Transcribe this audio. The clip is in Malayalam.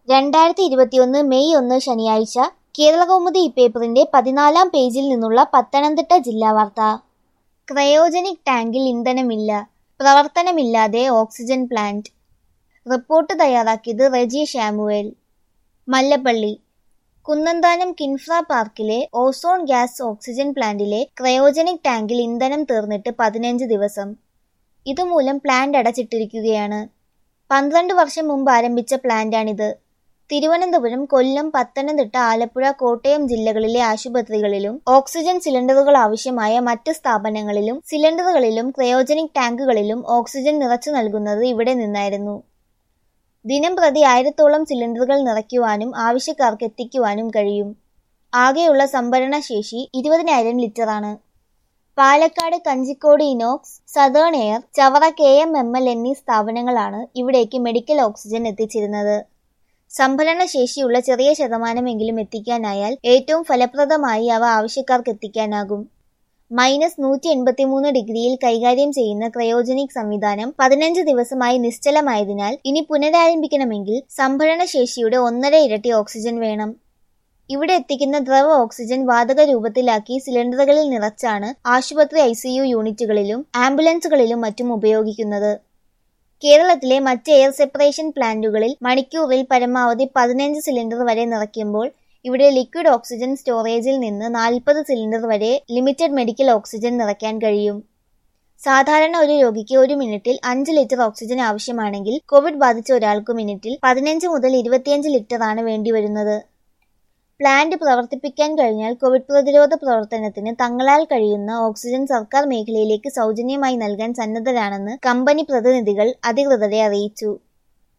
രണ്ടായിരത്തി ഇരുപത്തിയൊന്ന് മെയ് ഒന്ന് ശനിയാഴ്ച കേരളകൗമുദി ഇപ്പേപ്പറിന്റെ പതിനാലാം പേജിൽ നിന്നുള്ള പത്തനംതിട്ട ജില്ലാ വാർത്ത ക്രയോജനിക് ടാങ്കിൽ ഇന്ധനമില്ല പ്രവർത്തനമില്ലാതെ ഓക്സിജൻ പ്ലാന്റ് റിപ്പോർട്ട് തയ്യാറാക്കിയത് റെജി ഷാമുവേൽ മല്ലപ്പള്ളി കുന്നന്താനം കിൻഫ്ര പാർക്കിലെ ഓസോൺ ഗ്യാസ് ഓക്സിജൻ പ്ലാന്റിലെ ക്രയോജനിക് ടാങ്കിൽ ഇന്ധനം തീർന്നിട്ട് പതിനഞ്ച് ദിവസം ഇതുമൂലം പ്ലാന്റ് അടച്ചിട്ടിരിക്കുകയാണ് പന്ത്രണ്ട് വർഷം മുമ്പ് ആരംഭിച്ച പ്ലാന്റാണിത് തിരുവനന്തപുരം കൊല്ലം പത്തനംതിട്ട ആലപ്പുഴ കോട്ടയം ജില്ലകളിലെ ആശുപത്രികളിലും ഓക്സിജൻ സിലിണ്ടറുകൾ ആവശ്യമായ മറ്റ് സ്ഥാപനങ്ങളിലും സിലിണ്ടറുകളിലും ക്രയോജനിക് ടാങ്കുകളിലും ഓക്സിജൻ നിറച്ചു നൽകുന്നത് ഇവിടെ നിന്നായിരുന്നു ദിനം പ്രതി ആയിരത്തോളം സിലിണ്ടറുകൾ നിറയ്ക്കുവാനും ആവശ്യക്കാർക്ക് എത്തിക്കുവാനും കഴിയും ആകെയുള്ള സംഭരണ ശേഷി ഇരുപതിനായിരം ലിറ്ററാണ് Palakkad Kanjikode Inox Southern Air Chavara K M M L എന്നീ സ്ഥാപനങ്ങളാണ് ഇവിടേക്ക് മെഡിക്കൽ ഓക്സിജൻ എത്തിച്ചിരുന്നത് സംഭരണ ശേഷിയുള്ള ചെറിയ ശതമാനമെങ്കിലും എത്തിക്കാനായാൽ ഏറ്റവും ഫലപ്രദമായി അവ ആവശ്യക്കാർക്ക് എത്തിക്കാനാകും മൈനസ് നൂറ്റി എൺപത്തിമൂന്ന് ഡിഗ്രിയിൽ കൈകാര്യം ചെയ്യുന്ന ക്രയോജനിക് സംവിധാനം പതിനഞ്ച് ദിവസമായി നിശ്ചലമായതിനാൽ ഇനി പുനരാരംഭിക്കണമെങ്കിൽ സംഭരണ ശേഷിയുടെ ഒന്നര ഇരട്ടി ഓക്സിജൻ വേണം ഇവിടെ എത്തിക്കുന്ന ദ്രവ ഓക്സിജൻ വാതക രൂപത്തിലാക്കി സിലിണ്ടറുകളിൽ നിറച്ചാണ് ആശുപത്രി ഐ യൂണിറ്റുകളിലും ആംബുലൻസുകളിലും മറ്റും ഉപയോഗിക്കുന്നത് കേരളത്തിലെ മറ്റ് എയർ സെപ്പറേഷൻ പ്ലാന്റുകളിൽ മണിക്കൂറിൽ പരമാവധി പതിനഞ്ച് സിലിണ്ടർ വരെ നിറയ്ക്കുമ്പോൾ ഇവിടെ ലിക്വിഡ് ഓക്സിജൻ സ്റ്റോറേജിൽ നിന്ന് നാൽപ്പത് സിലിണ്ടർ വരെ ലിമിറ്റഡ് മെഡിക്കൽ ഓക്സിജൻ നിറയ്ക്കാൻ കഴിയും സാധാരണ ഒരു രോഗിക്ക് ഒരു മിനിറ്റിൽ അഞ്ച് ലിറ്റർ ഓക്സിജൻ ആവശ്യമാണെങ്കിൽ കോവിഡ് ബാധിച്ച ഒരാൾക്ക് മിനിറ്റിൽ പതിനഞ്ച് മുതൽ ഇരുപത്തിയഞ്ച് ലിറ്ററാണ് വേണ്ടിവരുന്നത് പ്ലാന്റ് പ്രവർത്തിപ്പിക്കാൻ കഴിഞ്ഞാൽ കോവിഡ് പ്രതിരോധ പ്രവർത്തനത്തിന് തങ്ങളാൽ കഴിയുന്ന ഓക്സിജൻ സർക്കാർ മേഖലയിലേക്ക് സൗജന്യമായി നൽകാൻ സന്നദ്ധരാണെന്ന് കമ്പനി പ്രതിനിധികൾ അധികൃതരെ അറിയിച്ചു